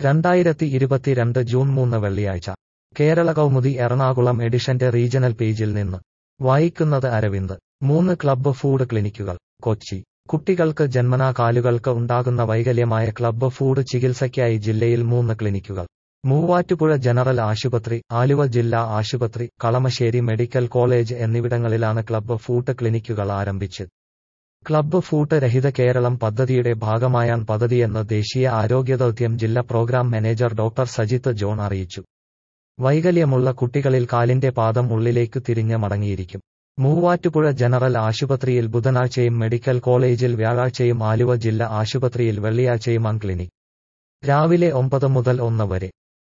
രണ്ടായിരത്തി ഇരുപത്തിരണ്ട് ജൂൺ മൂന്ന് വെള്ളിയാഴ്ച കേരള കൗമുദി എറണാകുളം എഡിഷന്റെ റീജണൽ പേജിൽ നിന്ന് വായിക്കുന്നത് അരവിന്ദ് മൂന്ന് ക്ലബ്ബ് ഫുഡ് ക്ലിനിക്കുകൾ കൊച്ചി കുട്ടികൾക്ക് ജന്മനാ കാലുകൾക്ക് ഉണ്ടാകുന്ന വൈകല്യമായ ക്ലബ്ബ് ഫുഡ് ചികിത്സയ്ക്കായി ജില്ലയിൽ മൂന്ന് ക്ലിനിക്കുകൾ മൂവാറ്റുപുഴ ജനറൽ ആശുപത്രി ആലുവ ജില്ലാ ആശുപത്രി കളമശ്ശേരി മെഡിക്കൽ കോളേജ് എന്നിവിടങ്ങളിലാണ് ക്ലബ്ബ് ഫുഡ് ക്ലിനിക്കുകൾ ആരംഭിച്ചത് ക്ലബ്ബ് ഫൂട്ട് രഹിത കേരളം പദ്ധതിയുടെ ഭാഗമായാണ് പദ്ധതിയെന്ന് ദേശീയ ആരോഗ്യദൗത്യം ജില്ലാ programme manager doctor Sajith John അറിയിച്ചു വൈകല്യമുള്ള കുട്ടികളിൽ കാലിന്റെ പാദം ഉള്ളിലേക്ക് തിരിഞ്ഞ് മടങ്ങിയിരിക്കും മൂവാറ്റുപുഴ ജനറൽ ആശുപത്രിയിൽ ബുധനാഴ്ചയും മെഡിക്കൽ കോളേജിൽ വ്യാഴാഴ്ചയും ആലുവ ജില്ലാ ആശുപത്രിയിൽ വെള്ളിയാഴ്ചയുമാണ് ക്ലിനിക് രാവിലെ ഒമ്പത് മുതൽ ഒന്ന് വരെ